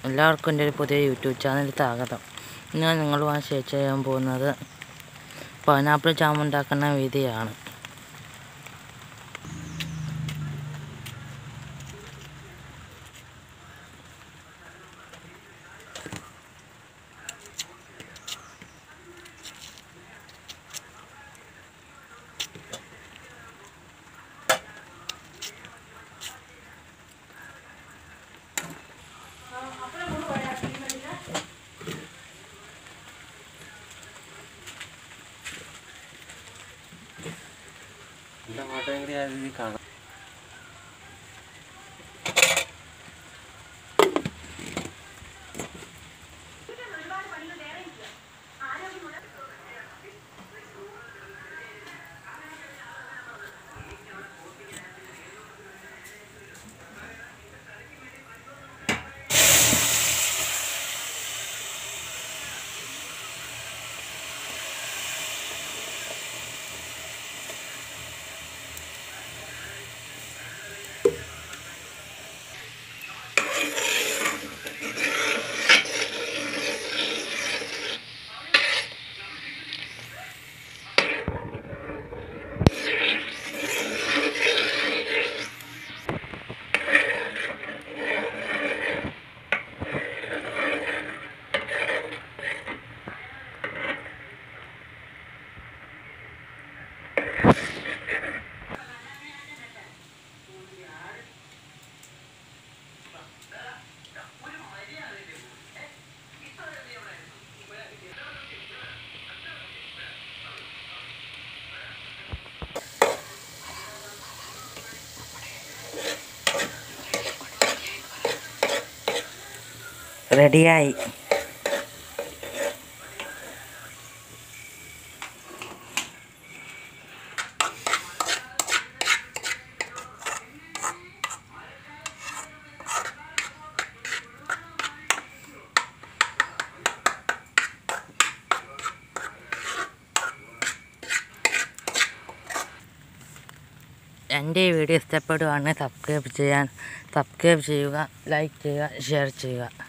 എല്ലാവർക്കും എൻ്റെ ഒരു പുതിയ യൂട്യൂബ് ചാനൽ സ്വാഗതം ഞാൻ നിങ്ങളുമായി ഷെയർ ചെയ്യാൻ പോകുന്നത് പൈനാപ്പിൾ ജാം ഉണ്ടാക്കുന്ന രീതിയാണ് അങ്ങോട്ടെങ്കിലും ആ രീതിയിൽ കാണാം റെഡിയായി എൻ്റെ ഈ വീഡിയോ ഇഷ്ടപ്പെടുവാണെങ്കിൽ സബ്സ്ക്രൈബ് ചെയ്യാൻ സബ്സ്ക്രൈബ് ചെയ്യുക ലൈക്ക് ചെയ്യുക ഷെയർ ചെയ്യുക